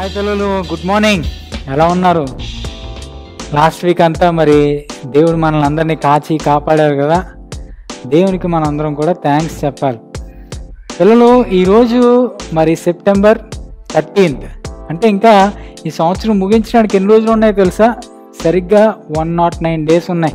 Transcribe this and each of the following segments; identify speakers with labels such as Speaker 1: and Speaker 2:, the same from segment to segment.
Speaker 1: Hi పిల్లలు good morning ఎలా ఉన్నారు లాస్ట్ వీక్ అంతా మరి దేవుడు మనల్ని అందరినీ కాచి కాపాడారు కదా దేవునికి మనం అందరం కూడా థ్యాంక్స్ చెప్పాలి పిల్లలు ఈరోజు మరి సెప్టెంబర్ థర్టీన్త్ అంటే ఇంకా ఈ సంవత్సరం ముగించడానికి ఎన్ని రోజులు ఉన్నాయో తెలుసా సరిగ్గా వన్ నాట్ నైన్ డేస్ ఉన్నాయి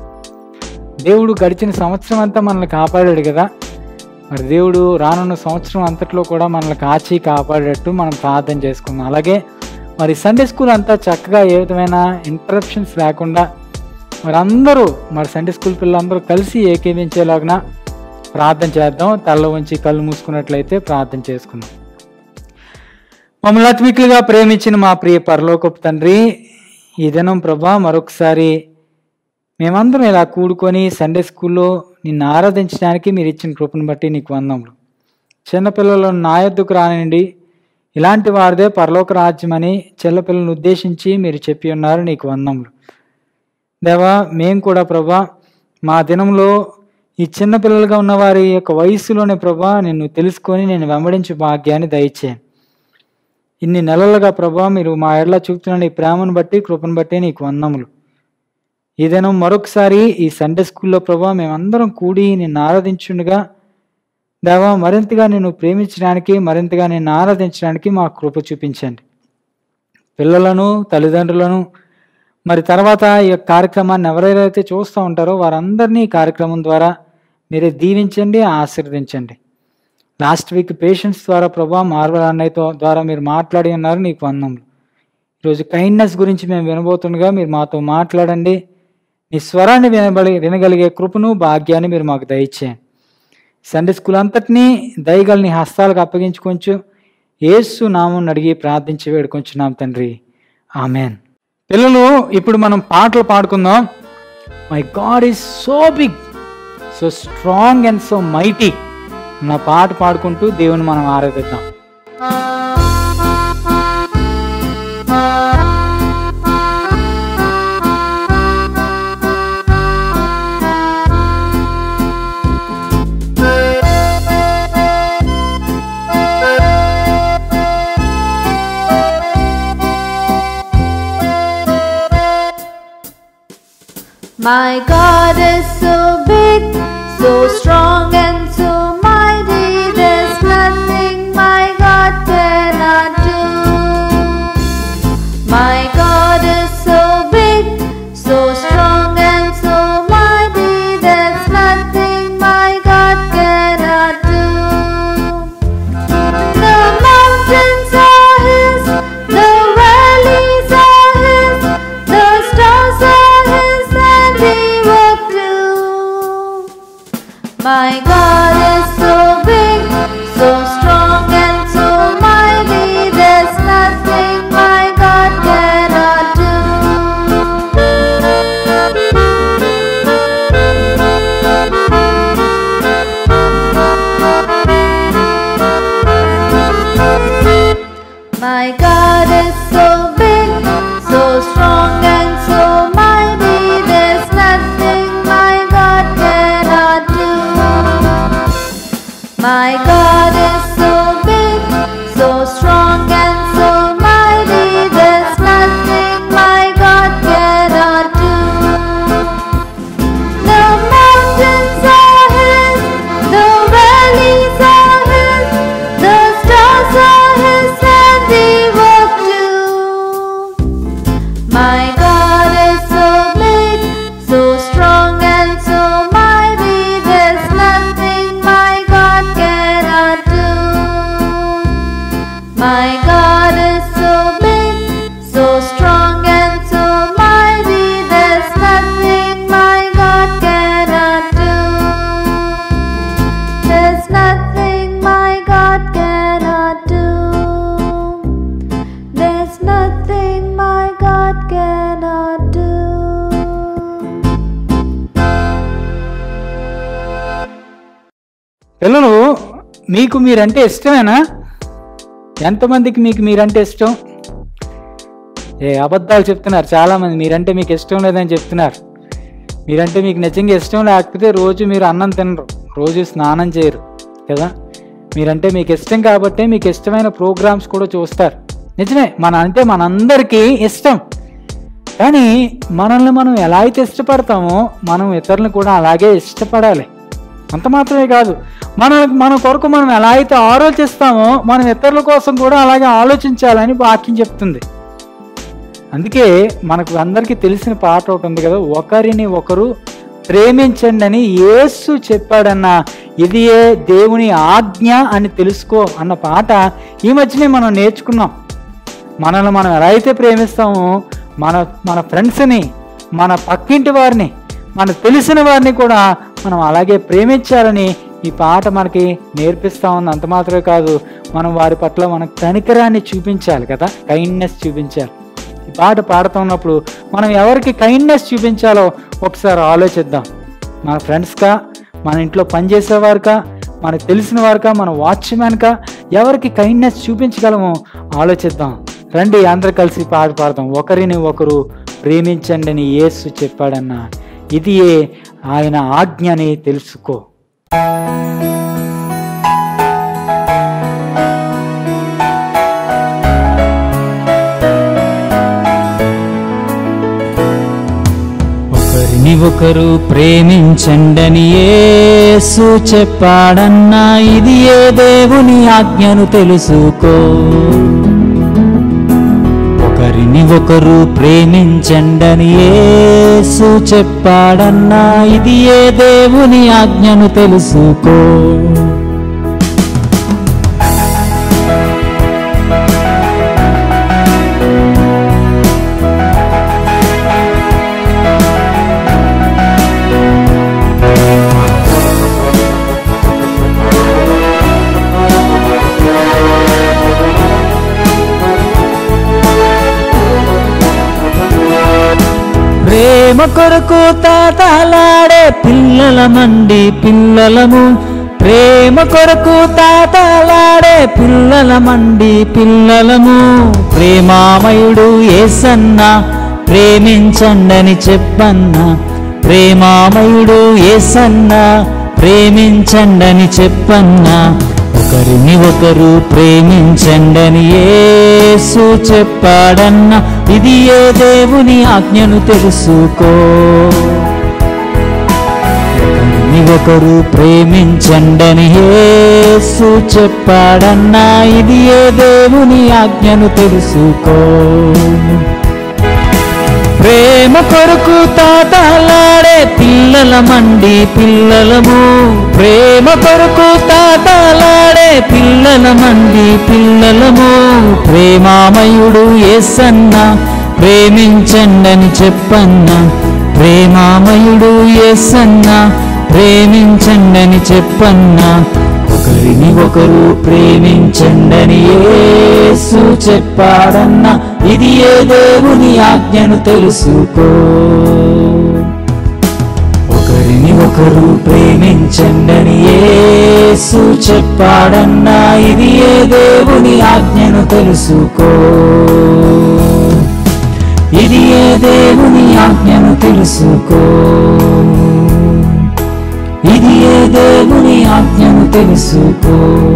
Speaker 1: దేవుడు గడిచిన సంవత్సరం అంతా మనల్ని కాపాడాడు కదా మరి దేవుడు రానున్న సంవత్సరం అంతట్లో కూడా మనల్ని కాచి కాపాడేటట్టు మనం ప్రార్థన చేసుకుందాం అలాగే మరి సండే స్కూల్ అంతా చక్కగా ఏ విధమైన ఇంటరప్షన్స్ లేకుండా మరి అందరూ మరి సండే స్కూల్ పిల్లలందరూ కలిసి ఏకీవించేలాగా ప్రార్థన చేద్దాం తల్ల ఉంచి కళ్ళు మూసుకున్నట్లయితే ప్రార్థన చేసుకుందాం మమ్మల్ని అత్మికులుగా ప్రేమించిన మా ప్రియ పరలోకపు తండ్రి ఈ దినం ప్రభా మరొకసారి మేమందరం ఇలా కూడుకొని సండే స్కూల్లో నిన్ను ఆరాధించడానికి మీరు ఇచ్చిన కృపను బట్టి నీకు వందములు చిన్నపిల్లలను నా యొద్దకు రానండి ఇలాంటి వారిదే పరలోక రాజ్యం అని చిన్నపిల్లలను ఉద్దేశించి మీరు చెప్పి ఉన్నారు నీకు వందములు దేవా మేము కూడా ప్రభా మా దినంలో ఈ చిన్న పిల్లలుగా ఉన్న వారి యొక్క వయసులోనే ప్రభా నిన్ను తెలుసుకొని నేను వెంబడించే భాగ్యాన్ని దయచేయండి ఇన్ని నెలలుగా ప్రభా మీరు మా ఎడల చూపుతున్న నీ ప్రేమను బట్టి కృపను బట్టి నీకు వందములు ఈ దినం మరొకసారి ఈ సండే స్కూల్లో ప్రభా మేమందరం కూడి నిన్ను ఆరాధించుండగా దేవా మరింతగా నిన్ను ప్రేమించడానికి మరింతగా నిన్ను ఆరాధించడానికి మా కృప చూపించండి పిల్లలను తల్లిదండ్రులను మరి తర్వాత ఈ యొక్క కార్యక్రమాన్ని ఎవరెవరైతే చూస్తూ ఉంటారో వారందరినీ ఈ కార్యక్రమం ద్వారా మీరే దీవించండి ఆశీర్వదించండి లాస్ట్ వీక్ పేషెంట్స్ ద్వారా ప్రభా మార్వల్ అన్నయ్యతో ద్వారా మీరు మాట్లాడి ఉన్నారు నీకు వందములు ఈరోజు కైండ్నెస్ గురించి మేము వినబోతుండగా మీరు మాతో మాట్లాడండి నీ స్వరాన్ని వినబడి వినగలిగే కృపను భాగ్యాన్ని మీరు మాకు దయచేయండి సండే స్కూల్ అంతటినీ దయగల నీ హస్తాలకు అప్పగించుకొంచు ఏసు నామం అడిగి ప్రార్థించి వేడుకొంచున్నాం తండ్రి ఆమెన్ పిల్లలు ఇప్పుడు మనం పాటలు పాడుకుందాం my god is so big so strong and so mighty నా పాట పాడుకుంటూ దేవుని మనం ఆరాధిద్దాం
Speaker 2: My God is so big, so strong and so mighty. There's nothing my God cannot do. My God is so big, so strong and so mighty. There's nothing my God cannot do. The mountains are His, the valleys are His, the stars are His, and He will do. My God is so big, so strong and so mighty. There's nothing my God cannot do. My God is so big, so strong and so mighty. There's nothing my God cannot do. My God is so big, so strong and so mighty. There's nothing my God cannot do. The mountains are His, the valleys are His, the stars are His, and He will do. My God is so big, so strong and so mighty. There's nothing my God cannot do. My God is so big, so strong and so mighty. There's nothing my God cannot do. There's nothing my God cannot do. There's nothing my God cannot do.
Speaker 1: పిల్లలు మీకు మీరంటే ఇష్టమేనా ఎంతమందికి మీకు మీరంటే ఇష్టం ఏ అబద్ధాలు చెప్తున్నారు చాలామంది మీరంటే మీకు ఇష్టం లేదని చెప్తున్నారు మీరంటే మీకు నిజంగా ఇష్టం లేకపోతే రోజు మీరు అన్నం తినరు రోజు స్నానం చేయరు కదా మీరంటే మీకు ఇష్టం కాబట్టి మీకు ఇష్టమైన ప్రోగ్రామ్స్ కూడా చూస్తారు నిజమే మన అంటే మనందరికీ ఇష్టం కానీ మనల్ని మనం ఎలా అయితే ఇష్టపడతామో మనం ఇతరులను కూడా అలాగే ఇష్టపడాలి అంత మాత్రమే కాదు మన మన కొరకు మనం ఎలా అయితే ఆలోచిస్తామో మనం ఇతరుల కోసం కూడా అలాగే ఆలోచించాలని వాక్యం చెప్తుంది అందుకే మనకు అందరికీ తెలిసిన పాట ఒకటి ఉంది కదా ఒకరిని ఒకరు ప్రేమించండి అని యేసు చెప్పాడన్న ఇది ఏ దేవుని ఆజ్ఞ అని తెలుసుకో అన్న పాట ఈ మధ్యనే మనం నేర్చుకున్నాం మనల్ని మనం ఎలా అయితే ప్రేమిస్తామో మన మన ఫ్రెండ్స్ని మన పక్కింటి వారిని మనకు తెలిసిన వారిని కూడా మనం అలాగే ప్రేమించాలని ఈ పాట మనకి నేర్పిస్తా ఉంది అంత మాత్రమే కాదు మనం వారి పట్ల మన కనికరాన్ని చూపించాలి కదా కైండ్నెస్ చూపించాలి ఈ పాట పాడుతున్నప్పుడు మనం ఎవరికి కైండ్నెస్ చూపించాలో ఒకసారి ఆలోచిద్దాం మన ఫ్రెండ్స్కా మన ఇంట్లో పనిచేసేవారికా మనకు తెలిసిన వారికా మన వాచ్మ్యాన్కా ఎవరికి కైండ్నెస్ చూపించగలమో ఆలోచిద్దాం రండి అందరు కలిసి పాట పాడతాం ఒకరిని ఒకరు ప్రేమించండి అని యేసు చెప్పాడన్న ఇది ఆయన ఆజ్ఞని తెలుసుకో
Speaker 3: ఒకరిని ఒకరు ప్రేమించండని యేసు చెప్పాడన్నా ఇది ఏ దేవుని ఆజ్ఞను తెలుసుకో ఒకరిని ఒకరు ప్రేమించండని యేసు చెప్పాడన్నా ఇది ఏ దేవుని ఆజ్ఞను తెలుసుకో ప్రేమ కొరకు తాతలాడే పిల్లల మండి పిల్లలము ప్రేమ కొరకు తాతలాడే పిల్లల మండి పిల్లలము ప్రేమామయుడు ఏసన్న ప్రేమించండని చెప్పన్న ప్రేమామయుడు ఏసన్న ప్రేమించండని చెప్పన్నా ఒకరిని ఒకరు ప్రేమించండని యేసు చెప్పాడన్న ఇది ఏ దేవుని ఆజ్ఞను తెలుసుకో ఒకరిని ఒకరు ప్రేమించండని యేసు చెప్పాడన్నా ఇది ఏ దేవుని ఆజ్ఞను తెలుసుకో ప్రేమ కొరకు తాతలాడే పిల్లల మండి పిల్లలము ప్రేమ కొరకు తాతలాడే పిల్లల మండి పిల్లలము ప్రేమామయుడు ఏసన్న ప్రేమించండని చెప్పన్న ప్రేమామయుడు ఏసన్న ప్రేమించండని చెప్పన్న ఒకరిని ఒకరు ప్రేమించండని యేసు చెప్పాడన్న ఇది ఏ దేవుని ఆజ్ఞను తెలుసుకో ఒకరిని ఒకరు ప్రేమించండని యేసు చెప్పాడన్నా ఇది ఏ దేవుని ఆజ్ఞను తెలుసుకో ఇది ఏ దేవుని ఆజ్ఞను తెలుసుకో ఇది ఏ దేవుని ఆజ్ఞను తెలుసుకో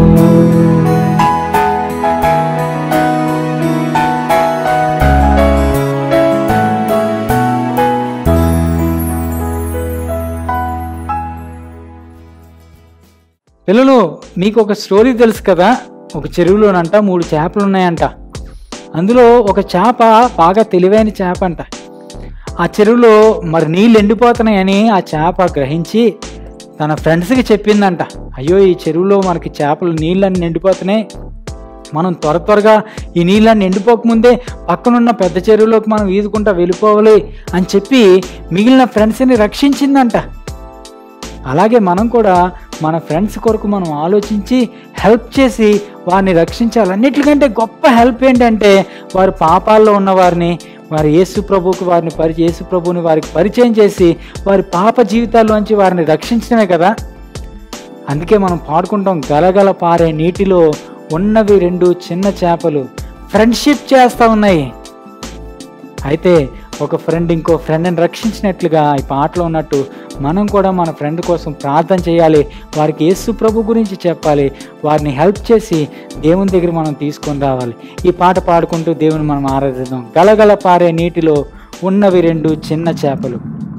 Speaker 1: పిల్లలు మీకు ఒక స్టోరీ తెలుసు కదా ఒక చెరువులోనంట మూడు చేపలు ఉన్నాయంట అందులో ఒక చేప బాగా తెలివైన చేప అంట ఆ చెరువులో మరి నీళ్ళు ఎండిపోతున్నాయని ఆ చేప గ్రహించి తన ఫ్రెండ్స్కి చెప్పిందంట అయ్యో ఈ చెరువులో మనకి చేపలు నీళ్ళన్నీ ఎండిపోతున్నాయి మనం త్వర త్వరగా ఈ నీళ్ళన్ని ఎండిపోకముందే పక్కనున్న పెద్ద చెరువులోకి మనం ఈదుకుంటా వెళ్ళిపోవాలి అని చెప్పి మిగిలిన ఫ్రెండ్స్ని రక్షించిందంట అలాగే మనం కూడా మన ఫ్రెండ్స్ కొరకు మనం ఆలోచించి హెల్ప్ చేసి వారిని రక్షించాలి అన్నిటికంటే గొప్ప హెల్ప్ ఏంటంటే వారి పాపాల్లో ఉన్న వారిని వారి యేసు ప్రభువుకి వారిని పరి యేసు ప్రభువుని వారికి పరిచయం చేసి వారి పాప జీవితాల్లోంచి వారిని రక్షించడమే కదా అందుకే మనం పాడుకుంటాం గలగల పారే నీటిలో ఉన్నవి రెండు చిన్న చేపలు ఫ్రెండ్షిప్ చేస్తూ ఉన్నాయి అయితే ఒక ఫ్రెండ్ ఇంకో ఫ్రెండ్ని రక్షించినట్లుగా ఈ పాటలో ఉన్నట్టు మనం కూడా మన ఫ్రెండ్ కోసం ప్రార్థన చేయాలి వారికి యేసు ప్రభు గురించి చెప్పాలి వారిని హెల్ప్ చేసి దేవుని దగ్గర మనం తీసుకొని రావాలి ఈ పాట పాడుకుంటూ దేవుని మనం ఆరాధిద్దాం గలగల పారే నీటిలో ఉన్నవి రెండు చిన్న చేపలు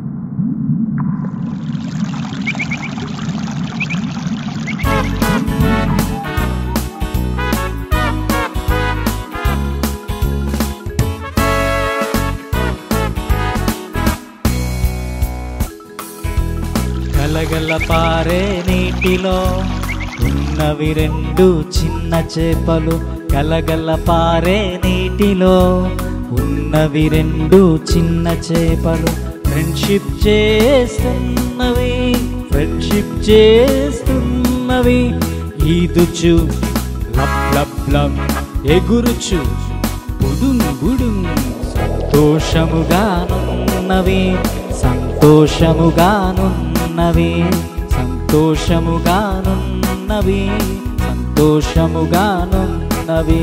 Speaker 3: గలగల పారే నీటిలో ఉన్నవి రెండు చిన్న చేపలు గలగల పారే నీటిలో ఉన్నవి రెండు చిన్న చేపలు ఫ్రెండ్షిప్ చేస్తున్నవి ఫ్రెండ్షిప్ చేస్తున్నవి ఈదుచు లబ్ లబ్ లబ్ ఎగురుచు బుడుం బుడుం సంతోషముగానున్నవి సంతోషముగానున్నవి సంతోషముగానున్నవి సంతోషముగానున్నవి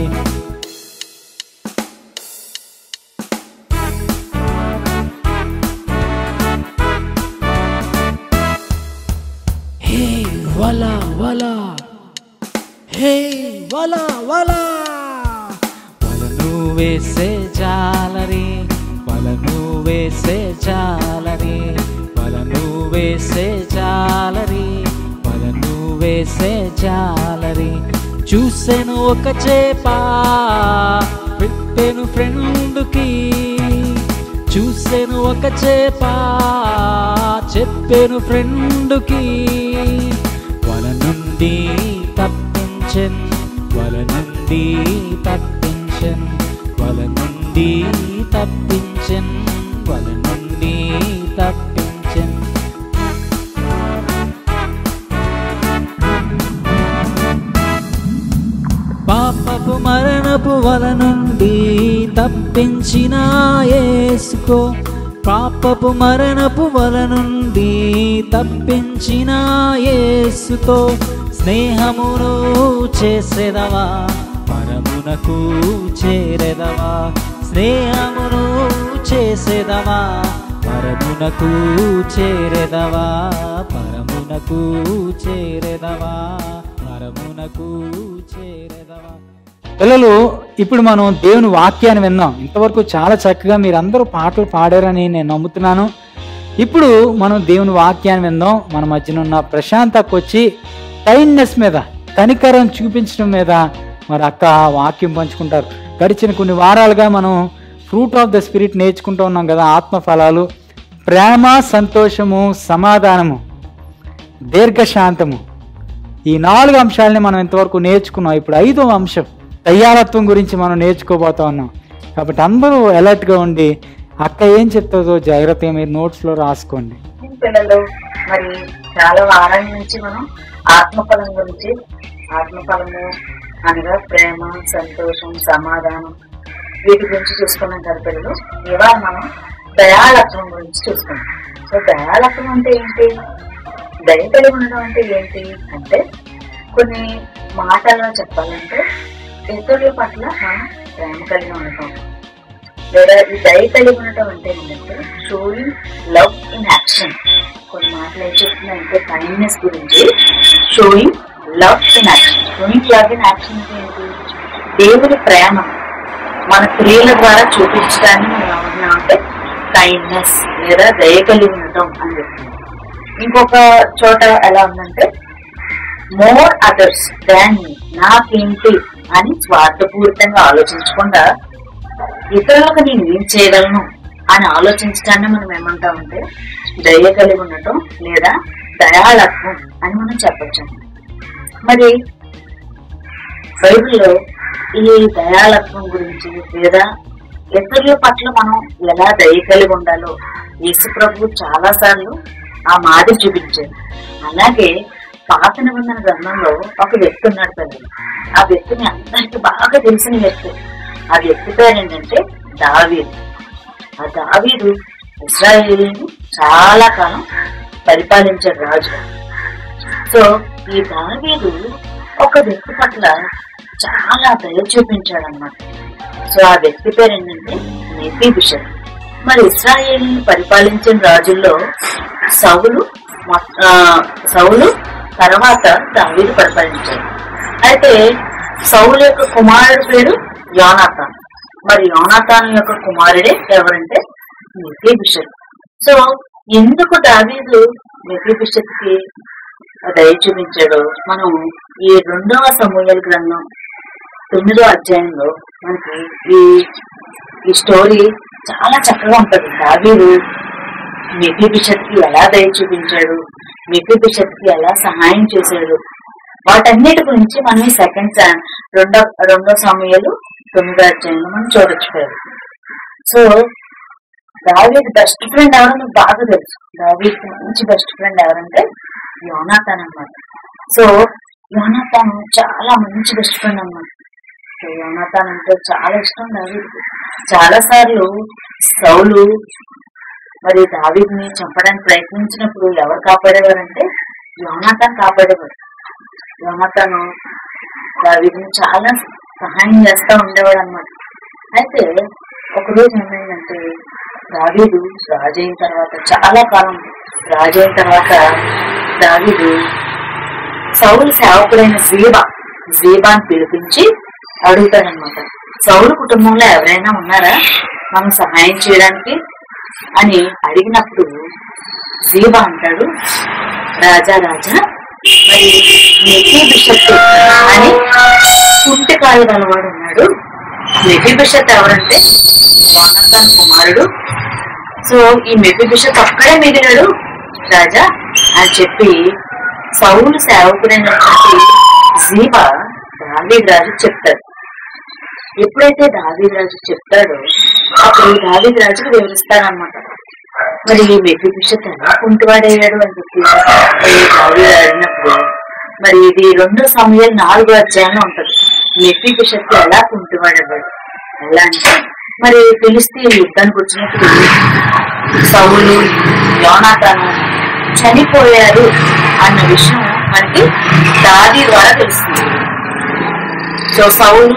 Speaker 3: హే వలా వలా హే వలా వలా వలను వేసే జాలరి వలను వేసే జాలరి వలను వేసే జాలరి వలను వేసే జాలరి చూసెను ఒక చేప పెట్టెను ఫ్రెండ్కి చూసెను ఒక చేప చెప్పెను ఫ్రెండ్కి వల నుండి తప్పించెన్ వల నుండి తప్పించెన్ వల నుండి తప్పించెన్ వల నుండి తప్పించెన్ పాపపు మరణపు వల నుండి తప్పించిన యేసుకో పాపపు మరణపు వల నుండి తప్పించిన యేసుతో స్నేహమును చేసేదవా పరమునకు చేరెదవా స్నేహమును చేసేదవా పరమునకు చేరెదవా పరమునకు చేరెదవా పరమునకు చేరెదవా
Speaker 1: పిల్లలు ఇప్పుడు మనం దేవుని వాక్యాన్ని విన్నాం ఇంతవరకు చాలా చక్కగా మీరు అందరూ పాటలు పాడారని నేను నమ్ముతున్నాను ఇప్పుడు మనం దేవుని వాక్యాన్ని విందాం మన మధ్యన ఉన్న ప్రశాంతకు వచ్చి కైండ్నెస్ మీద కనికరం చూపించడం మీద మరి అక్క వాక్యం పంచుకుంటారు గడిచిన కొన్ని వారాలుగా మనం ఫ్రూట్ ఆఫ్ ద స్పిరిట్ నేర్చుకుంటూ ఉన్నాం కదా ఆత్మ ఫలాలు ప్రేమ సంతోషము సమాధానము దీర్ఘశాంతము ఈ నాలుగు అంశాలని మనం ఇంతవరకు నేర్చుకున్నాం ఇప్పుడు ఐదో అంశం తయ్యారత్వం గురించి మనం నేర్చుకోబోతా ఉన్నాం కాబట్టి అందరూ అలర్ట్గా ఉండి అక్క ఏం చెప్తుందో జాగ్రత్తగా మీరు నోట్స్లో రాసుకోండి
Speaker 4: పిల్లలు మరి చాలా వారాల నుంచి మనం ఆత్మఫలం గురించి ఆత్మఫలము అనగా ప్రేమ సంతోషం సమాధానం వీటి గురించి చూసుకున్నాం కదా పిల్లలు ఇవాళ మనం దయాలత్వం గురించి చూసుకున్నాం సో దయాలత్వం అంటే ఏంటి దయ కలిగి ఉండడం అంటే ఏంటి అంటే కొన్ని మాటల్లో చెప్పాలంటే ఇతరుల పట్ల మనం ప్రేమ కలిగి ఉండటం లేదా ఈ దయ కలిగి ఉండటం అంటే ఏంటంటే షోయింగ్ లవ్ ఇన్ యాక్షన్ కొన్ని మాటలు ఏం చెప్తున్నాయంటే కైండ్నెస్ గురించి showing love in action showing love in action అంటే ఏంటి దేవుని ప్రేమ మన క్రియల ద్వారా చూపించడాన్ని మనం ఏమంటున్నాం అంటే కైండ్నెస్ లేదా దయ కలిగి ఉండటం అని చెప్తున్నాం ఇంకొక చోట ఎలా ఉందంటే మోర్ అదర్స్ దాన్ నాకేంటి అని స్వార్థపూరితంగా ఆలోచించకుండా ఇతరులకు నేను ఏం చేయగలను అని ఆలోచించడాన్ని మనం ఏమంటామంటే దయ కలిగి ఉండటం లేదా దయాళత్వం అని మనం చెప్పచ్చు మరి బైబిల్లో ఈ దయాళత్వం గురించి లేదా ఇతరుల పట్ల మనం ఎలా దయ కలిగి ఉండాలో యేసు ప్రభు చాలా సార్లు ఆ మాదిరి చూపించారు అలాగే పాత నిబంధన గ్రంథంలో ఒక వ్యక్తి ఉన్నాడు పిల్లలు ఆ వ్యక్తిని అందరికి బాగా తెలిసిన వ్యక్తి ఆ వ్యక్తి పేరు ఏంటంటే దావీదు ఆ దావీదు ఇస్రాయేలీని చాలా కాలం పరిపాలించాడు రాజు సో ఈ దావీదు ఒక వ్యక్తి పట్ల చాలా దయ చూపించాడు అనమాట సో ఆ వ్యక్తి పేరు ఏంటంటే నెఫీ బిషప్ మరి ఇస్రాయేల్ పరిపాలించిన రాజుల్లో సౌలు మొ- ఆ, సౌలు తర్వాత దావీదు పరిపాలించాడు అయితే సౌలు యొక్క కుమారుడు పేరు యోనాథాన్ మరి యోనాథాన్ యొక్క కుమారుడే ఎవరంటే మెఫీబిషత్ సో ఎందుకు దావీదు మెఫీబిషత్ కి దయ చూపించాడో మనం ఈ రెండవ సమూహల గ్రంథం తొమ్మిదో అధ్యాయంలో మనకి ఈ ఈ స్టోరీ చాలా చక్కగా ఉంటది దావీదు మెఫీబిషత్ కి ఎలా దయ చూపించాడు మెఫీబిషత్ కి ఎలా సహాయం చేశాడు వాటన్నిటి గురించి మనం ఈ సెకండ్ రెండో రెండో సమయాలు తొమ్మిదో అధ్యాయంలో మనం చూడొచ్చు పేరు సో దావీద్ బెస్ట్ ఫ్రెండ్ ఎవరో మీకు బాగా తెలుసు దావీద్ మంచి బెస్ట్ ఫ్రెండ్ ఎవరంటే యోనాథాన్ అన్నమాట సో యోనాథాన్ చాలా మంచి బెస్ట్ ఫ్రెండ్ అన్నమాట సో యోనాథాన్ అంటే చాలా ఇష్టం దావీద్ చాలా సార్లు సౌలు మరి దావీద్ని చంపడానికి ప్రయత్నించినప్పుడు ఎవరు కాపాడేవారంటే యోనాథాన్ కాపాడేవారు యోనాథాను దావీద్ని చాలా సహాయం చేస్తా ఉండేవాడు అన్నమాట అయితే ఒకరోజు ఏమైందంటే దావీదు రాజు అయిన తర్వాత చాలా కాలం రాజు అయిన తర్వాత దావీదు సౌలు సేవకుడైన జీబా జీబాని పిలిపించి అడుగుతాడనమాట సౌలు కుటుంబంలో ఎవరైనా ఉన్నారా మనం సహాయం చేయడానికి అని అడిగినప్పుడు జీబా అంటాడు రాజా రాజా మరి నెఫీ బిషప్ అని కుంటి కాలు గలవాడు ఉన్నాడు నెఫీ బిషప్ ఎవరంటే వానతాన్ కుమారుడు సో ఈ మెఫీ బిషప్ అక్కడే మిగిలాడు రాజా అని చెప్పి సౌలు సేవకుడైనటువంటి జీబా దావీద్ రాజు చెప్తాడు ఎప్పుడైతే దావీద్ రాజు చెప్తాడో అప్పుడు దావీద్ రాజుకు వివరిస్తాడనమాట మరి ఈ మెఫీ బిషప్ ఎలా కుంటివాడయ్యాడు అని చెప్పి మరి దావీద్ అడిగినప్పుడు మరి ఇది రెండో సమయాలు నాలుగో అధ్యాయంలో ఉంటది మెఫీ బిషప్ ఎలా కుంటివాడేవాడు ఎలా అంటే మరి పిలిస్తే యుద్ధానికి వచ్చినప్పుడు సౌలు యోనాతాను చనిపోయారు అన్న విషయం మనకి దాది ద్వారా తెలుస్తుంది సో సౌలు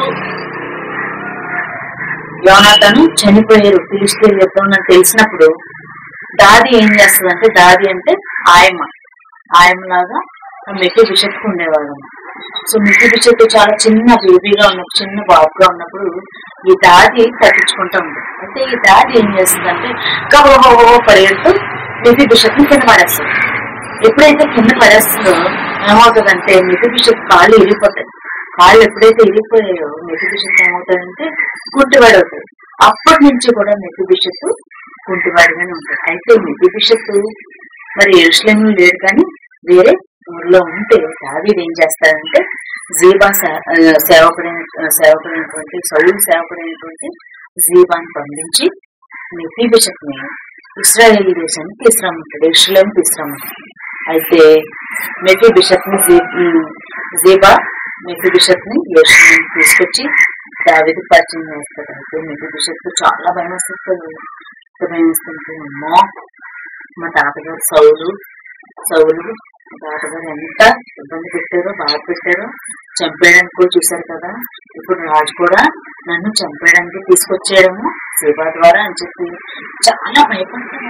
Speaker 4: యోనాతను చనిపోయారు ఫిలిస్తీన్ యుద్ధం అని తెలిసినప్పుడు దాది ఏం చేస్తుందంటే దాది అంటే ఆయమ్మ ఆయమ్మలాగా మెట్టి బిషప్ ఉండేవాడు సో మిట్టి బిషప్ చాలా చిన్న బేబీగా ఉన్నప్పుడు చిన్న బాబుగా ఉన్నప్పుడు ఈ దాది తప్పించుకుంటా ఉంది అయితే ఈ దాది ఏం చేస్తుందంటే గబగబో పరిగెడుతూ మిట్టి బిషప్ ని కింద పడేస్తుంది ఎప్పుడైతే కింద పడేస్తుందో ఏమవుతుందంటే మిట్టి బిషప్ కాళ్ళు ఇరిగిపోతాయి కాళ్ళు ఎప్పుడైతే ఇరిగిపోయాయో మెట్టి బిషప్ ఏమవుతాయంటే గుడ్డివాడు అవుతాయి అప్పటి నుంచి కూడా మెట్టి బిషప్ గుడ్డివాడిగానే ఉంటాడు అయితే మెట్టి బిషప్ మరి ఎరుసలేము లేడు కానీ వేరే ఊర్లో ఉంటే దావీద్ ఏం చేస్తాడంటే జీబా సే- ఆ, సేవకుడైన ఆ, సేవకుడైనటువంటి సౌలు సేవకుడైనటువంటి జీబాని పంపించి మెట్టి బిషప్ ని ఇస్రాయేల్ దేశానికి తీసుకురమ్మంటాడు ఎరుసలేం తీసుకురమ్మంటాడు అయితే మెట్టి బిషప్ ని జీ- ఉమ్, జీబా మెట్టి బిషప్ ని ఎరుసలేం తీసుకొచ్చి దావీదు పరిచయం చేస్తాడు అయితే మెట్టి బిషప్ చాలా భయం వస్తుంది ఎంత భయం వస్తుంది అమ్మో మా తాతగారు సౌలు సౌలు మా తాతగారు ఎంత ఇబ్బంది పెట్టారో బాధ పెట్టారో చంపేయడానికి కూడా చూశారు కదా ఇప్పుడు రాజు కూడా నన్ను చంపేయడానికి తీసుకొచ్చేయడము సేవా ద్వారా అని చెప్పి చాలా భయపడతాను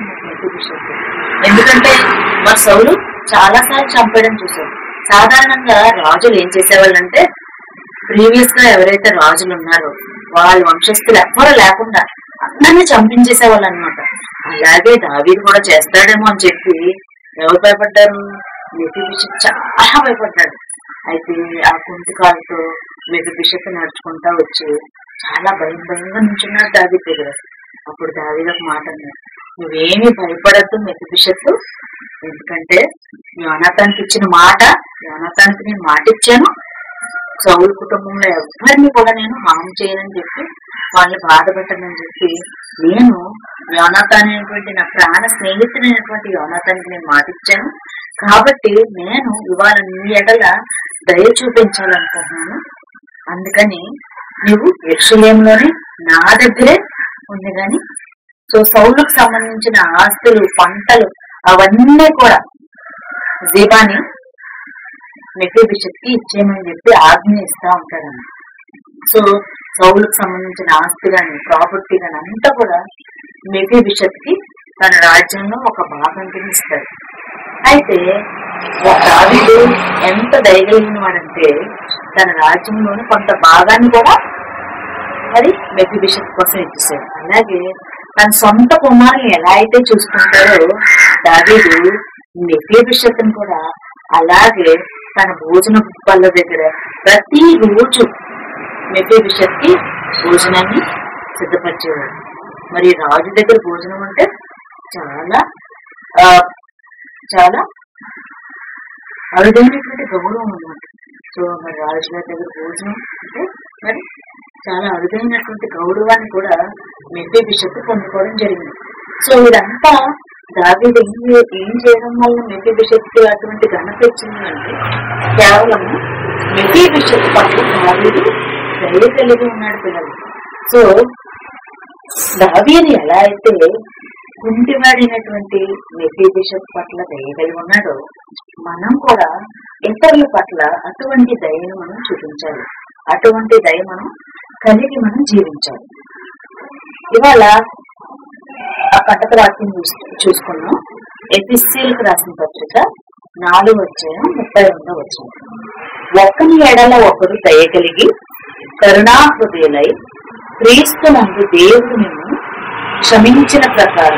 Speaker 4: ఎందుకంటే మా సౌలు చాలా సార్లు చంపేయడం చూశారు సాధారణంగా రాజులు ఏం చేసేవాళ్ళంటే ప్రీవియస్ గా ఎవరైతే రాజులు ఉన్నారో వాళ్ళ వంశస్థులు ఎవ్వరు లేకుండా అందరినీ చంపించేసేవాళ్ళు అనమాట అలాగే దావీదు కూడా చేస్తాడేమో అని చెప్పి ఎవరు భయపడ్డారు మెతి బిషప్ చాలా భయపడ్డాడు అయితే ఆ కుంటి కాలుతో మెతి బిషప్ నడుచుకుంటా వచ్చి చాలా భయం భయంగా నుంచున్నాడు దావీ దగ్గర అప్పుడు దావీదు ఒక మాట అన్నాడు నువ్వేమీ భయపడద్దు మెతి బిషప్ ఎందుకంటే యోనాథానికి ఇచ్చిన మాట యోనాథానికి నేను మాట ఇచ్చాను సౌలు కుటుంబంలో ఎవరిని కూడా నేను హామ్ చేయనని చెప్పి వాళ్ళని బాధ పెట్టనని చెప్పి నేను యోనాథాన్ అనేటువంటి నా ప్రాణ స్నేహితుడైనటువంటి యోనాథానికి నేను మాట ఇచ్చాను కాబట్టి నేను ఇవాళ నీ ఎడల దయ చూపించాలనుకుంటున్నాను అందుకని నువ్వు యక్షులేంలోనే నా దగ్గరే ఉంది కానీ సో సౌలుకు సంబంధించిన ఆస్తులు పంటలు అవన్నీ కూడా జీబాని మెట్టి బిషప్ కి ఇచ్చేయమని చెప్పి ఆజ్ఞ ఇస్తా ఉంటాడన్న సో సౌలుకు సంబంధించిన ఆస్తి గాని ప్రాపర్టీ గాని అంతా కూడా మెఫీ బిషప్ కి తన రాజ్యంలో ఒక భాగం కింద ఇస్తాడు అయితే దావీదు ఎంత దయగలిగిన వాడంటే తన రాజ్యంలోని కొంత భాగాన్ని కూడా మరి మెఫీ బిషప్ కోసం ఇచ్చేసాడు అలాగే తన సొంత కుమారుని ఎలా అయితే చూసుకుంటాడో దావీదు మెఫీ బిషప్ కూడా అలాగే తన భోజన బల్ల దగ్గర ప్రతి రోజు మెఫీ బిషప్ కి భోజనాన్ని సిద్ధపరిచేవాడు మరి రాజు దగ్గర భోజనం అంటే చాలా ఆ, చాలా అరుదైనటువంటి గౌరవం అన్నమాట సో మరి రాజుగారి దగ్గర భోజనం అంటే మరి చాలా అరుదైనటువంటి గౌరవాన్ని కూడా మెఫీ బిషప్ పొందుకోవడం జరిగింది సో ఇదంతా దావీదు ఏం ఏం చేయడం వల్ల మెఫీ బిషప్ కి అటువంటి ఘనత వచ్చింది అంటే కేవలం మెఫీ బిషప్ పట్ల దావీదు దయ కలిగి ఉన్నాడు పిల్లలు సో దావీదు ఎలా అయితే కుంటివాడినటువంటి మెఫీ బిషప్ పట్ల దయ కలిగి ఉన్నాడో మనం కూడా ఇతరుల పట్ల అటువంటి దయను మనం చూపించాలి అటువంటి దయ మనం కలిగి మనం జీవించాలి ఇవాళ ఆ కటక వాక్యం చూస్- చూసుకున్నాం ఎపిస్సీలకు రాసిన పత్రిక నాలుగు వచ్చాయి ముప్పై రెండో వచ్చింది ఒక్కని ఎడల ఒకరు దయ కలిగి కరుణా హృదయులై క్రీస్తునందు దేవుడు నిన్ను క్షమించిన ప్రకారం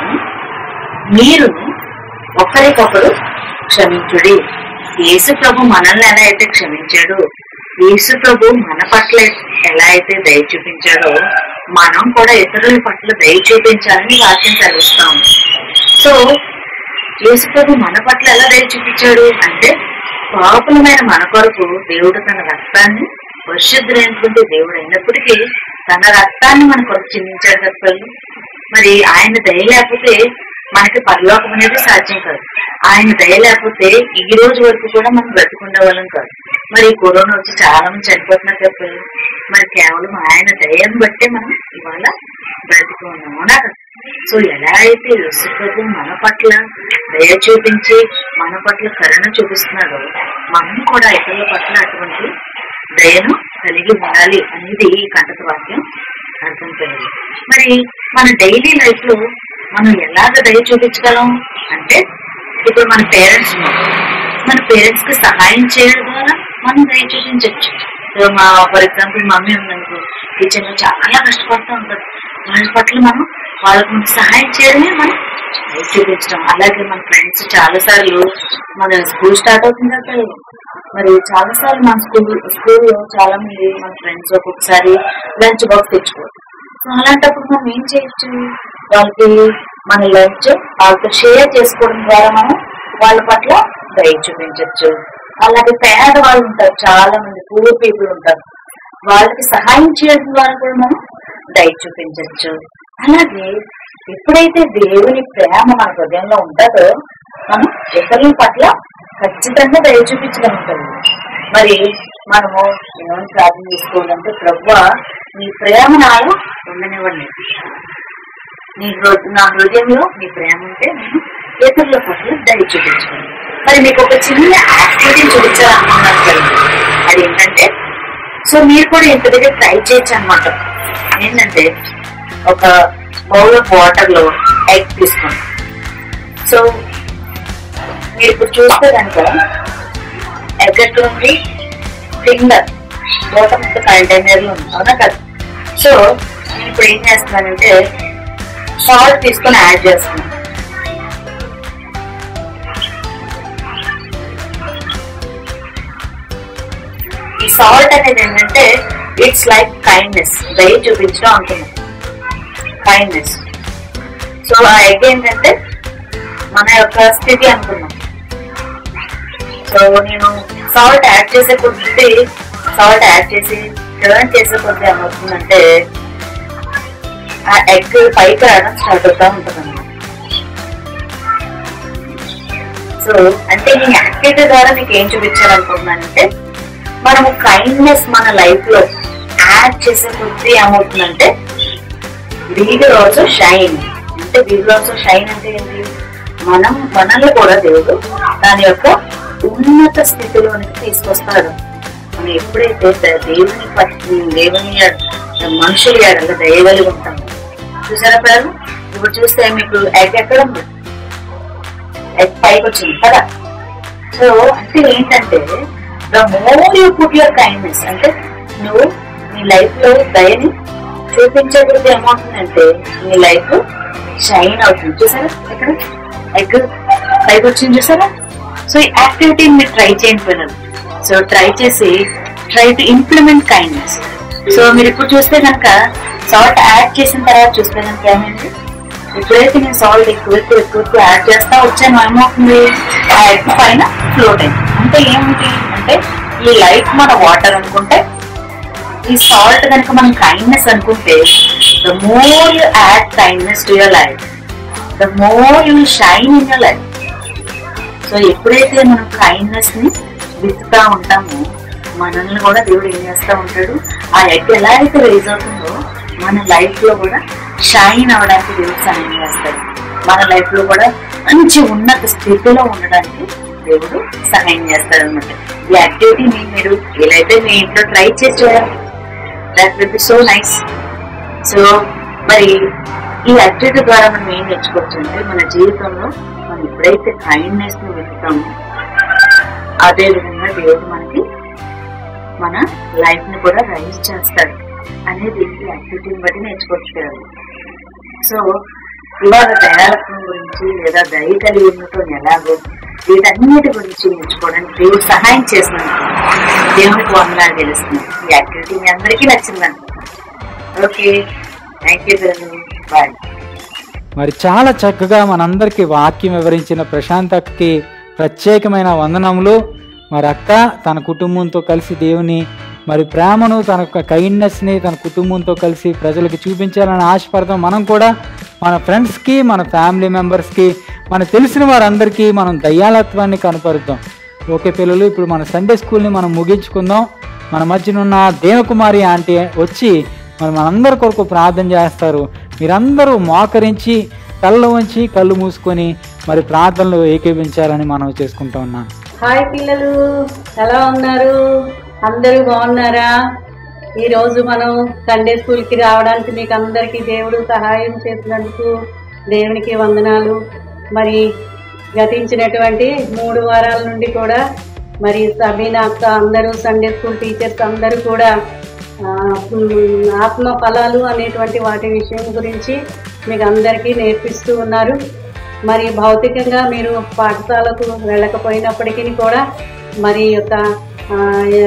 Speaker 4: మీరు ఒకరికొకరు క్షమించుడి యేసు ప్రభు మనల్ని ఎలా అయితే క్షమించాడో యేసు ప్రభు మన పట్ల ఎలా అయితే దయ చూపించాడో మనం కూడా ఇతరుల పట్ల దయ చూపించాలని వాక్యం చదివిస్తాం సో యేసు ప్రభు మన పట్ల ఎలా దయ చూపించాడు అంటే పాపులమైన మన కొరకు దేవుడు తన రక్తాన్ని పరిశుద్ధులైనటువంటి దేవుడు అయినప్పటికీ తన రక్తాన్ని మన కొరకు చిందించాడు కదా పిల్లలు. మరి ఆయన దయ లేకపోతే మనకి పరలోకం అనేది సాధ్యం కాదు ఆయన దయ లేకపోతే ఈ రోజు వరకు కూడా మనం బ్రతికుండే వాళ్ళం కాదు మరి ఈ కరోనా వచ్చి చాలా మంది చనిపోతున్నారు కదా పిల్లలు. మరి కేవలం ఆయన దయను బట్టే మనం ఇవాళ బ్రతికి ఉన్నాం అవునా కదా? సో ఎలా అయితే యేసుప్రభు మన పట్ల దయ చూపించి మన పట్ల కరుణ చూపిస్తున్నాడో మనం కూడా ఇతరుల పట్ల అటువంటి దయను కలిగి ఉండాలి అనేది ఈ కంటక వాక్యం అర్థం చేయాలి మరి మన డైలీ లైఫ్ లో మనం ఎలాగ దయ చూపించగలం అంటే ఇప్పుడు మన పేరెంట్స్ ఉన్నారు మన పేరెంట్స్ కి సహాయం చేయడం ద్వారా మనం దయ చూపించవచ్చు సో మా ఫర్ ఎగ్జాంపుల్ మమ్మీ ఉందనుకో కిచెన్ లో చాలా కష్టపడుతూ ఉంటారు వాళ్ళ పట్ల మనం వాళ్ళకు మనకు సహాయం చేయడమే మనం దయ చూపించడం అలాగే మన ఫ్రెండ్స్ చాలా సార్లు మన స్కూల్ స్టార్ట్ అవుతుంది కదా మరి చాలా సార్లు మన స్కూల్ స్కూల్లో చాలా మంది మన ఫ్రెండ్స్ ఒక్కొక్కసారి లంచ్ బాక్స్ తెచ్చుకోరు సో అలాంటప్పుడు మనం ఏం చేయొచ్చు వాళ్ళకి మన లంచ్ వాళ్ళతో షేర్ చేసుకోవడం ద్వారా మనం వాళ్ళ పట్ల దయ చూపించవచ్చు అలాగే పేద వాళ్ళు ఉంటారు చాలా మంది పూర్ పీపుల్ ఉంటారు వాళ్ళకి సహాయం చేయడం ద్వారా కూడా మనం దయ చూపించవచ్చు అలాగే ఎప్పుడైతే దేవుని ప్రేమ మన హృదయంలో ఉంటుందో మనం ఇతరుల పట్ల ఖచ్చితంగా దయ చూపించగలుగుతాం మరి మనము ఏమని ప్రార్థన చేసుకోవాలంటే ప్రభు నీ ప్రేమ నాలో ఉండనివ్వండి నీ హృ- నా హృదయంలో నీ ప్రేమ ఉంటే నేను ఇతరుల పట్ల దయ చూపించాను మరి మీకు ఒక చిన్న యాక్టివిటీ చూపించాలనుకున్నాను కదా అది ఏంటంటే సో మీరు కూడా ఇంత దగ్గర ట్రై చేయొచ్చు అనమాట ఏంటంటే ఒక బౌల్ ఆఫ్ వాటర్ లో ఎగ్ తీసుకోండి సో మీరు ఇప్పుడు చూస్తే కనుక ఎగ్ ఎక్కడ ఉంది finger bottom of the container లో ఉంది అవునా కదా సో నేను ఇప్పుడు ఏం చేస్తున్నానంటే సాల్ట్ తీసుకొని యాడ్ చేస్తున్నాను ఈ సాల్ట్ అనేది ఏంటంటే ఇట్స్ లైక్ కైండ్నెస్ దయ చూపించడం అంటున్నాం కైండ్నెస్ సో ఆ ఎగ్ ఏంటంటే మన యొక్క స్థితి అనుకున్నాం సో నేను సాల్ట్ యాడ్ చేసే కొద్ది సాల్ట్ యాడ్ చేసి టర్న్ చేసే కొద్ది ఏమవుతుందంటే ఆ ఎగ్ పైకి రావడం స్టార్ట్ అవుతా ఉంటుంది సో అంటే ఈ యాక్టివిటీ ద్వారా మీకు ఏం చూపించాలనుకుంటున్నానంటే మనము కైండ్నెస్ మన లైఫ్ లో యాడ్ చేసే కొద్ది ఏమవుతుందంటే వీ విల్ ఆల్సో షైన్ అంటే వీ విల్ ఆల్సో షైన్ అంటే ఏంటి మనం మనల్ని కూడా దేవుడు దాని యొక్క ఉన్నత స్థితిలోనికి తీసుకొస్తాడు మన మనం ఎప్పుడైతే ద- దేవుని పట్ల దేవుని ఎడ- మనుషుల ఎడల దయగలిగి ఉంటాం చూసారా పిల్లలు ఇప్పుడు చూస్తే మీకు ఎగ్ ఎక్కడ ఉంది ఎగ్ పైకి వచ్చింది కదా సో అంటే ఏంటంటే the more you put your kindness అంటే నువ్వు నీ లైఫ్ లో దయని చూపించగలిగితే ఏమవుతుందంటే నీ లైఫ్ షైన్ అవుతుంది చూసారా ఇక్కడ ఎగ్ పైకి వచ్చింది చూసారా సో ఈ యాక్టివిటీని మీరు ట్రై చేయండి పిల్లలు సో ట్రై చేసి try to implement kindness so మీరు ఇప్పుడు చూస్తే కనుక సాల్ట్ యాడ్ చేసిన తర్వాత చూస్తే కనుక ఏమైంది ఎప్పుడైతే నేను సాల్ట్ ఎక్కువ ఎక్కువ ఎక్కువ ఎక్కువ యాడ్ చేస్తా వచ్చాను ఏమవుతుంది ఆ ఎగ్ పైన ఫ్లోట్ అయింది అంటే ఏమిటి అంటే ఈ లైఫ్ మన వాటర్ అనుకుంటే ఈ సాల్ట్ కనుక మనం కైండ్నెస్ అనుకుంటే the more you add kindness to your life the more you shine in your life so ఎప్పుడైతే మనం కైండ్నెస్ ని విత్తుతా ఉంటామో మనల్ని కూడా దేవుడు ఏం చేస్తా ఉంటాడు ఆ ఎగ్ ఎలా అయితే రేజ్ అవుతుందో మన లైఫ్ లో కూడా షైన్ అవడానికి దేవుడు సహాయం చేస్తాడు మన లైఫ్ లో కూడా మంచి ఉన్నత స్థితిలో ఉండడానికి దేవుడు సహాయం చేస్తాడు అనమాట ఈ యాక్టివిటీని మీరు వీలైతే మీ ఇంట్లో ట్రై చేసి చూడండి that will be so nice so మరి ఈ యాక్టివిటీ ద్వారా మనం ఏం నేర్చుకోవచ్చు అంటే మన జీవితంలో మనం ఎప్పుడైతే కైండ్నెస్ ని వెతుకుతామో అదే విధంగా దేవుడు మనకి మన లైఫ్ ని కూడా రైజ్ చేస్తాడు అనేది ఈ యాక్టివిటీని బట్టి నేర్చుకోవచ్చు కదా సో ఇవాళ దయాలత్వం గురించి లేదా దయ కలిగి ఉండటం ఎలాగో వీటన్నిటి గురించి నేర్చుకోవడానికి దేవుడు సహాయం చేసినందుకు దేవునికి వందనాలు తెలుస్తున్నాం ఈ యాక్టివిటీ మీ అందరికీ నచ్చిందండి ఓకే థ్యాంక్ యూ బాయ్
Speaker 1: మరి చాలా చక్కగా మనందరికీ వాక్యం వివరించిన ప్రశాంతకి ప్రత్యేకమైన వందనములు మరి అక్క తన కుటుంబంతో కలిసి దేవుని మరి ప్రేమను తన యొక్క కైండ్నెస్ని తన కుటుంబంతో కలిసి ప్రజలకు చూపించాలని ఆశపడతాం మనం కూడా మన ఫ్రెండ్స్కి మన ఫ్యామిలీ మెంబర్స్కి మన తెలిసిన వారందరికీ మనం దయ్యాలత్వాన్ని కనపరుద్దాం ఓకే పిల్లలు ఇప్పుడు మన సండే స్కూల్ని మనం ముగించుకుందాం మన మధ్యనున్న దేవకుమారి ఆంటీ వచ్చి మరి మనందరి కొరకు ప్రార్థన చేస్తారు మీరందరూ మోకరించి కళ్ళు ఉంచి కళ్ళు మూసుకొని మరి ప్రార్థనలు ఏకీపించాలని మనం చేసుకుంటూ ఉన్నాం
Speaker 5: హాయ్ పిల్లలు ఎలా ఉన్నారు అందరూ బాగున్నారా ఈ రోజు మనం సండే స్కూల్ కి రావడానికి మీకు అందరికీ దేవుడు సహాయం చేసినందుకు దేవునికి వందనాలు మరి గతించినటువంటి మూడు వారాల నుండి కూడా మరి సబీనా అక్క అందరూ సండే స్కూల్ టీచర్స్ అందరూ కూడా ఆ, ఉమ్, ఆత్మ ఫలాలు అనేటువంటి వాటి విషయం గురించి మీకు అందరికీ నేర్పిస్తూ ఉన్నారు మరి భౌతికంగా మీరు పాఠశాలకు వెళ్ళకపోయినప్పటికీ కూడా మరి ఈ యొక్క ఆ,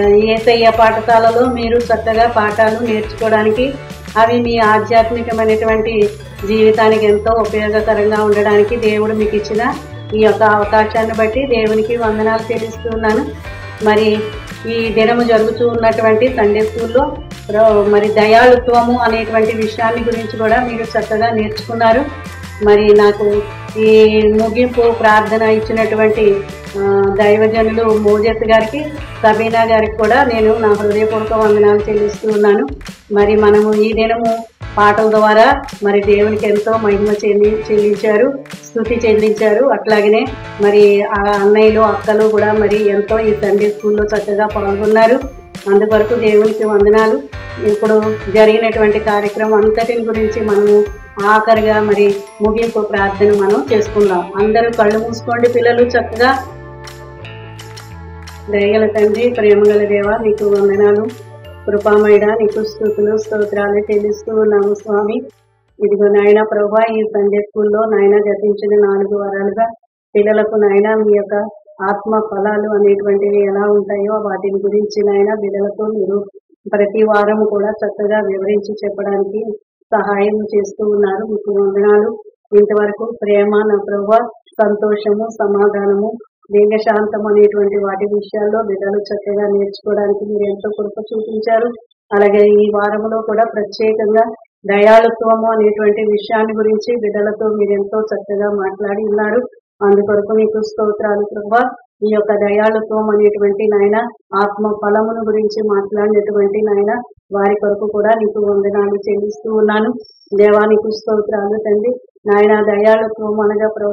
Speaker 5: ఏసయ్య పాఠశాలలో మీరు చక్కగా పాఠాలు నేర్చుకోవడానికి అవి మీ ఆధ్యాత్మికమైనటువంటి జీవితానికి ఎంతో ఉపయోగకరంగా ఉండడానికి దేవుడు మీకు ఇచ్చిన ఈ యొక్క అవకాశాన్ని బట్టి దేవునికి వందనాలు చెల్లిస్తున్నాను మరి ఈ దినము జరుగుతూ ఉన్నటువంటి సండే స్కూల్లో రో- మరి దయాళుత్వము అనేటువంటి విషయాన్ని గురించి కూడా మీరు చక్కగా నేర్చుకున్నారు మరి నాకు ఈ ముగింపు ప్రార్థన ఇచ్చినటువంటి ఆ, దైవజనులు మోజెత్ గారికి సబీనా గారికి కూడా నేను నా హృదయపూర్వక వందనాలు చెల్లిస్తూ ఉన్నాను మరి మనము ఈ దినము పాటల ద్వారా మరి దేవునికి ఎంతో మహిమ చెల్లి చెల్లించారు స్థుతి చెల్లించారు అట్లాగనే మరి ఆ అన్నయ్యలు అక్కలు కూడా మరి ఎంతో ఈ సండే స్కూల్లో చక్కగా పాల్గొన్నారు అందువరకు దేవునికి వందనాలు ఇప్పుడు జరిగినటువంటి కార్యక్రమం అంతటిని గురించి మనము ఆఖరిగా మరి ముగింపు ప్రార్థన మనం చేసుకుందాం అందరూ కళ్ళు మూసుకోండి పిల్లలు చక్కగా దయగల తండ్రి ప్రేమగల దేవ నీకు వందనాలు కృపామయుడ నీకు స్థుతులు స్తోత్రాలు చెల్లిస్తూ ఉన్నాము స్వామి ఇదిగో నాయన ప్రభా ఈ సండే స్కూల్లో నాయన గతించిన నాలుగు వారాలుగా పిల్లలకు నాయన మీ యొక్క ఆత్మ ఫలాలు అనేటువంటివి ఎలా ఉంటాయో వాటిని గురించి నాయన పిల్లలకు మీరు ప్రతి వారం కూడా చక్కగా వివరించి చెప్పడానికి సహాయం చేస్తూ ఉన్నారు మీకు వందనాలు ఇంతవరకు ప్రేమ నా ప్రభా సంతోషము సమాధానము దీర్ఘశాంతం అనేటువంటి వాటి విషయాల్లో బిడ్డలు చక్కగా నేర్చుకోవడానికి మీరు ఎంతో కృప చూపించారు అలాగే ఈ వారంలో కూడా ప్రత్యేకంగా దయాళుత్వము అనేటువంటి విషయాన్ని గురించి బిడ్డలతో మీరు ఎంతో చక్కగా మాట్లాడి ఉన్నారు అందుకొరకు మీకు స్తోత్రాలు ప్రభా ఈ యొక్క దయాళుత్వం అనేటువంటి నాయన ఆత్మ ఫలమును గురించి మాట్లాడినటువంటి నాయన వారి కొరకు కూడా నీకు వందనాలు చెల్లిస్తూ ఉన్నాను దేవానికి స్తోత్రాలు తండ్రి నాయన దయాళుత్వం అనగా ప్రభా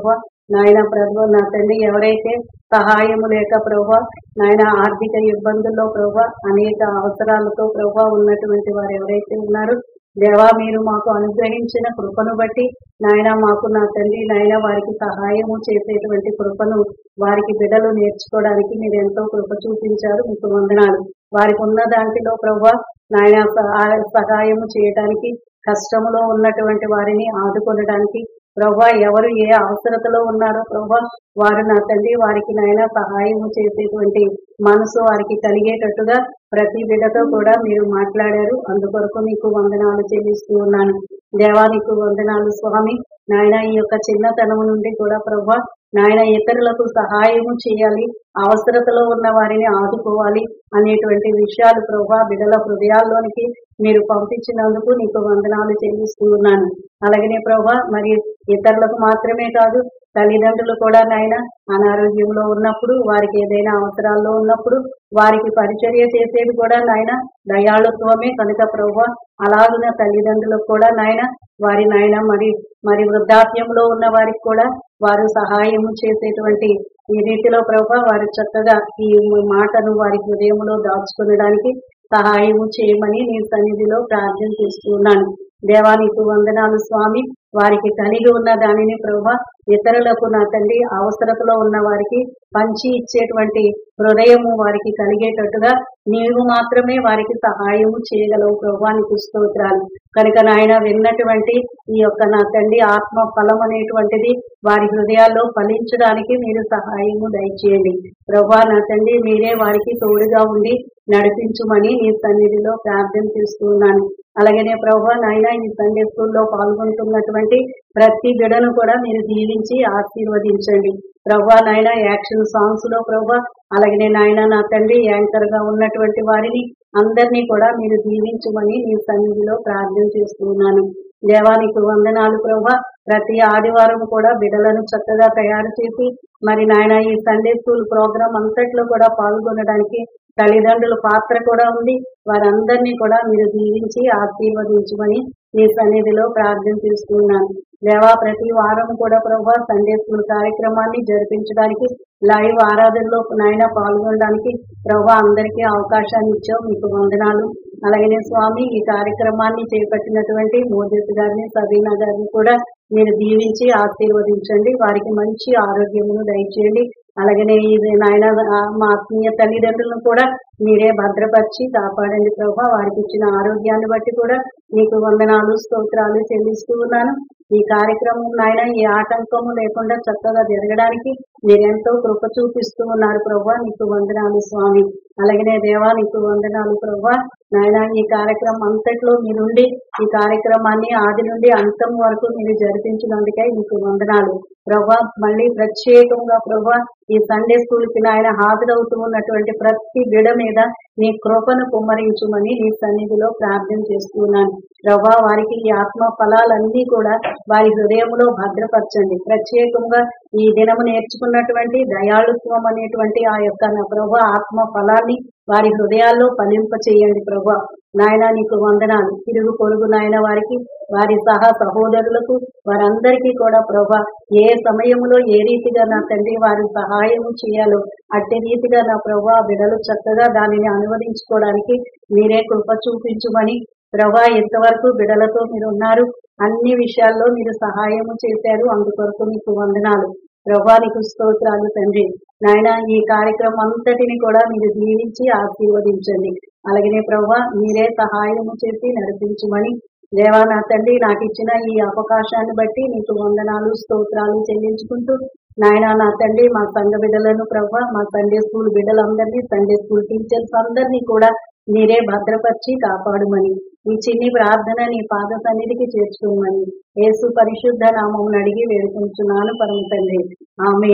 Speaker 5: నాయన ప్రభు నా తండ్రి ఎవరైతే సహాయము లేక ప్రభు నాయన ఆర్థిక ఇబ్బందుల్లో ప్రభు అనేక అవసరాలతో ప్రభు ఉన్నటువంటి వారు ఎవరైతే ఉన్నారో దేవా మీరు మాకు అనుగ్రహించిన కృపను బట్టి నాయన మాకు నా తండ్రి నాయన వారికి సహాయము చేసేటువంటి కృపను వారికి బిడ్డలు నేర్చుకోవడానికి మీరు ఎంతో కృప చూపించారు మీకు వందనాలు వారికి ఉన్న దాంట్లో ప్రభా నాయన సహా- సహాయము చేయడానికి కష్టములో ఉన్నటువంటి వారిని ఆదుకొనడానికి ప్రభా ఎవరు ఏ అవసరతలో ఉన్నారో ప్రభా వారు నా తండ్రి వారికి నాయన సహాయము చేసేటువంటి మనసు వారికి కలిగేటట్టుగా ప్రతి బిడ్డతో కూడా మీరు మాట్లాడారు అందుకొరకు నీకు వందనాలు చెల్లిస్తూ ఉన్నాను దేవా నీకు వందనాలు స్వామి నాయన ఈ యొక్క చిన్నతనం నుండి కూడా ప్రభా నాయన ఇతరులకు సహాయము చేయాలి అవసరతలో ఉన్న వారిని ఆదుకోవాలి అనేటువంటి విషయాలు ప్రభా బిడ్డల హృదయాల్లోనికి మీరు పంపించినందుకు నీకు వందనాలు చెల్లిస్తూ ఉన్నాను అలాగనే ప్రభా మరి ఇతరులకు మాత్రమే కాదు తల్లిదండ్రులు కూడా నాయన అనారోగ్యంలో ఉన్నప్పుడు వారికి ఏదైనా అవసరాల్లో ఉన్నప్పుడు వారికి పరిచర్య చేసేది కూడా నాయన దయాళుత్వమే కనుక ప్రభు అలాగున తల్లిదండ్రులకు కూడా నాయన వారి నాయన మరి మరి వృద్ధాప్యంలో ఉన్న వారికి కూడా వారు సహాయము చేసేటువంటి ఈ రీతిలో ప్రభు వారు చక్కగా ఈ మాటను వారి హృదయంలో దాచుకునడానికి సహాయము చేయమని నీ సన్నిధిలో ప్రార్థన చేస్తున్నాను దేవానికి వందనాలు స్వామి వారికి కలిగి ఉన్న దానిని ప్రభా ఇతరులకు నా తండ్రి అవసరతలో ఉన్న వారికి పంచి ఇచ్చేటువంటి హృదయము వారికి కలిగేటట్టుగా నీవు మాత్రమే వారికి సహాయము చేయగలవు ప్రభానికి స్తోత్రాలు కనుక నాయన విన్నటువంటి ఈ యొక్క నా తండ్రి ఆత్మ ఫలం అనేటువంటిది వారి హృదయాల్లో ఫలించడానికి మీరు సహాయము దయచేయండి ప్రభా నా తండ్రి మీరే వారికి తోడుగా ఉండి నడిపించుమని నీ సన్నిధిలో ప్రార్థన చేస్తున్నాను అలాగనే ప్రభా నాయన ఈ సండే స్కూల్లో పాల్గొంటున్నటువంటి ప్రతి బిడను కూడా మీరు దీవించి ఆశీర్వదించండి ప్రభా నాయన యాక్షన్ సాంగ్స్ లో ప్రభా అలాగనే నాయన నా తండ్రి యాంకర్ గా ఉన్నటువంటి వారిని అందరినీ కూడా మీరు దీవించమని నీ సన్నిధిలో ప్రార్థన చేస్తున్నాను దేవానికి వందనాలు ప్రభా ప్రతి ఆదివారం కూడా బిడలను చక్కగా తయారు చేసి మరి నాయన ఈ సండే స్కూల్ ప్రోగ్రామ్ అంతట్లో కూడా పాల్గొనడానికి తల్లిదండ్రుల పాత్ర కూడా ఉంది వారందరినీ కూడా మీరు దీవించి ఆశీర్వదించమని మీ సన్నిధిలో ప్రార్థన చేస్తున్నాను దేవా ప్రతి వారం కూడా ప్రభా సండే స్కూల్ కార్యక్రమాన్ని జరిపించడానికి లైవ్ ఆరాధనలో నాయన పాల్గొనడానికి ప్రభా అందరికీ అవకాశాన్ని ఇచ్చావు మీకు వందనాలు అలాగనే స్వామి ఈ కార్యక్రమాన్ని చేపట్టినటువంటి మోదీస్ గారిని సబీనా గారిని కూడా మీరు దీవించి ఆశీర్వదించండి వారికి మంచి ఆరోగ్యమును దయచేయండి అలాగనే ఇది నాయన ఆ, మా ఆత్మీయ తల్లిదండ్రులను కూడా మీరే భద్రపరిచి కాపాడండి ప్రభా వారికి ఇచ్చిన ఆరోగ్యాన్ని బట్టి కూడా మీకు వందనాలు స్తోత్రాలు చెల్లిస్తూ ఉన్నాను ఈ కార్యక్రమం నాయన ఏ ఆటంకము లేకుండా చక్కగా జరగడానికి మీరెంతో కృప చూపిస్తూ ఉన్నారు ప్రభా నీకు వందనాలు స్వామి అలాగనే దేవా నీకు వందనాలు ప్రభా నాయన ఈ కార్యక్రమం అంతట్లో మీరుండి ఈ కార్యక్రమాన్ని ఆది నుండి అంతం వరకు మీరు జరిపించినందుకై మీకు వందనాలు ప్రభా మళ్ళీ ప్రత్యేకంగా ప్రభా ఈ సండే స్కూల్ కి నాయన హాజరవుతూ ఉన్నటువంటి ప్రతి బిడ మీద నీ కృపను కుమ్మరించుమని నీ సన్నిధిలో ప్రార్థన చేస్తున్నాను ప్రభా వారికి ఈ ఆత్మ ఫలాలన్నీ కూడా వారి హృదయంలో భద్రపరచండి ప్రత్యేకంగా ఈ దినము నేర్చుకున్నటువంటి దయాళుత్వం అనేటువంటి ఆ యొక్క నా ప్రభా ఆత్మ ఫలాన్ని వారి హృదయాల్లో ఫలింప చేయండి ప్రభా నాయన నీకు వందనాలు తిరుగు పొరుగు నాయన వారికి వారి సహా సహోదరులకు వారందరికీ కూడా ప్రభా ఏ సమయంలో ఏ రీతిగా నా తండ్రి వారి సహాయము చేయాలో అట్టి రీతిగా నా ప్రభా బిడలు చక్కగా దానిని అనువదించుకోవడానికి మీరే కృప చూపించుమని ప్రభా ఎంతవరకు బిడలతో మీరు ఉన్నారు అన్ని విషయాల్లో మీరు సహాయము చేశారు అందుకొరకు మీకు వందనాలు ప్రభా నీకు స్తోత్రాలు తండ్రి నాయన ఈ కార్యక్రమం అంతటిని కూడా మీరు దీవించి ఆశీర్వదించండి అలాగనే ప్రభా మీరే సహాయము చేసి నడిపించమని దేవా నా తండ్రి నాకు ఇచ్చిన ఈ అవకాశాన్ని బట్టి నీకు వందనాలు స్తోత్రాలు చెల్లించుకుంటూ నాయన నా తండ్రి మా సంఘ బిడ్డలను ప్రభా మా సండే స్కూల్ బిడ్డలందరినీ సండే స్కూల్ టీచర్స్ అందరినీ కూడా మీరే భద్రపరిచి కాపాడుమని ఈ చిన్ని ప్రార్థన నీ పాద సన్నిధికి చేర్చుకోమని యేసు పరిశుద్ధ నామం అడిగి వేడుకుంటున్నాను పరమ తండ్రి ఆమె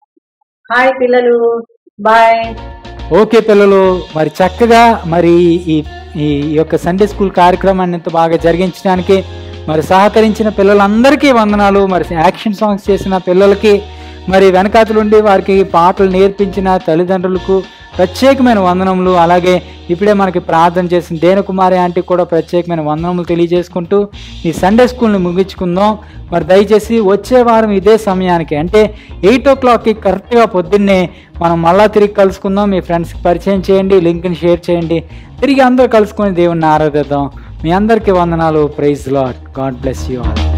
Speaker 5: హాయ్ పిల్లలు బాయ్
Speaker 1: ఓకే పిల్లలు మరి చక్కగా మరి ఈ ఈ యొక్క సండే స్కూల్ కార్యక్రమాన్ని ఎంత బాగా జరిగించడానికి మరి సహకరించిన పిల్లలందరికీ వందనాలు మరి యాక్షన్ సాంగ్స్ చేసిన పిల్లలకి మరి వెనకాతలుండి వారికి పాటలు నేర్పించిన తల్లిదండ్రులకు ప్రత్యేకమైన వందనములు అలాగే ఇప్పుడే మనకి ప్రార్థన చేసిన దేనకుమారి ఆంటీ కూడా ప్రత్యేకమైన వందనములు తెలియజేసుకుంటూ ఈ సండే స్కూల్ని ముగించుకుందాం మరి దయచేసి వచ్చే వారం ఇదే సమయానికి అంటే ఎయిట్ ఓ క్లాక్కి కరెక్ట్గా పొద్దున్నే మనం మళ్ళా తిరిగి కలుసుకుందాం మీ ఫ్రెండ్స్కి పరిచయం చేయండి లింక్ని షేర్ చేయండి తిరిగి అందరూ కలుసుకొని దేవుణ్ణి ఆరాధిద్దాం మీ అందరికీ వందనాలు praise Lord God bless you all